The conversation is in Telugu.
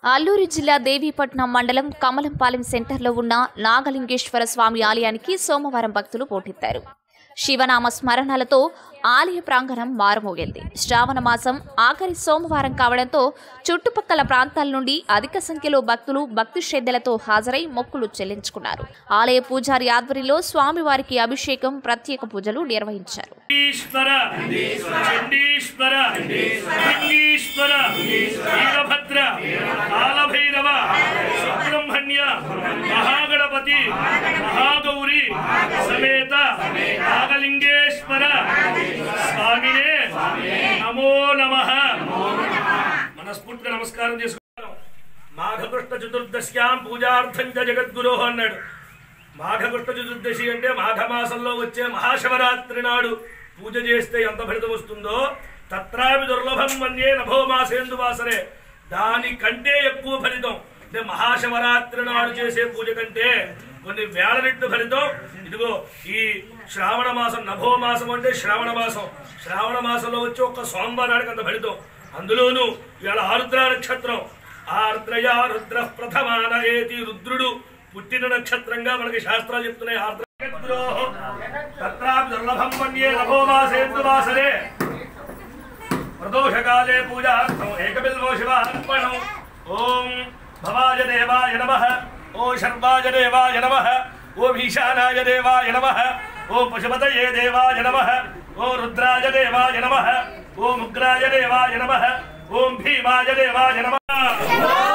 అల్లూరు జిల్లా దేవీపట్నం మండలం కమలంపాలెం సెంటర్లో ఉన్న నాగలింగేశ్వర స్వామి ఆలయానికి సోమవారం భక్తులు పోటెత్తారు శివనామ స్మరణలతో ఆలయ ప్రాంగణం మారుమోగింది శ్రావణ మాసం ఆఖరి సోమవారం కావడంతో చుట్టుపక్కల ప్రాంతాల నుండి అధిక సంఖ్యలో భక్తులు భక్తి శ్రద్ధలతో హాజరై మొక్కులు చెల్లించుకున్నారు ఆలయ పూజారి ఆధ్వర్యంలో స్వామివారికి అభిషేకం ప్రత్యేక పూజలు నిర్వహించారు ఈశ్వర చండీశ్వర లింగీశ్వర వీరభద్ర కాలభైరవ సుబ్రహ్మణ్య మహాగణపతి మహాగౌరి సమేత నాగలింగేశ్వర స్వామినే నమో నమ మనస్ఫూర్తిగా నమస్కారం చేసుకుంటాం మాఘకృష్ణ చతుర్దశ్యాం పూజార్థం చ జగద్గురు అన్నాడు మాఘకృష్ణ చతుర్దశి అంటే మాఘమాసంలో వచ్చే మహాశివరాత్రి నాడు పూజ చేస్తే ఎంత ఫలితం వస్తుందో తత్రాపి దుర్లభం మన్యే నభో మాసేందు వాసరే దానికంటే ఎక్కువ ఫలితం అంటే మహాశివరాత్రి నాడు చేసే పూజ కంటే కొన్ని వేల రెట్లు ఫలితం ఇదిగో ఈ శ్రావణ మాసం నభో మాసం అంటే శ్రావణ మాసం శ్రావణ మాసంలో వచ్చే ఒక్క సోమవారానికి అంత ఫలితం అందులోనూ ఇవాళ ఆరుద్ర నక్షత్రం ఆర్ద్రయా రుద్ర ప్రథమాన ఏతి రుద్రుడు పుట్టిన నక్షత్రంగా మనకి శాస్త్రాలు చెప్తున్నాయి ఆర్ద్ర తత్రాపి దుర్లభం మన్యే నభోమాసేందు వాసరే ప్రదోషకాలే పూజార్థం ఏకబిల్వో శివార్పణం ఓం భవాయ దేవాయ నమ ఓం శర్వాయ దేవాయ నమ ఓం ఈశానాయ దేవాయ నమ ఓం పశుపతయే దేవాయ నమ ఓం రుద్రాయ దేవాయ నమ ఓం ఉగ్రాయ దేవాయ నమ ఓం భీమాయ దేవాయ నమ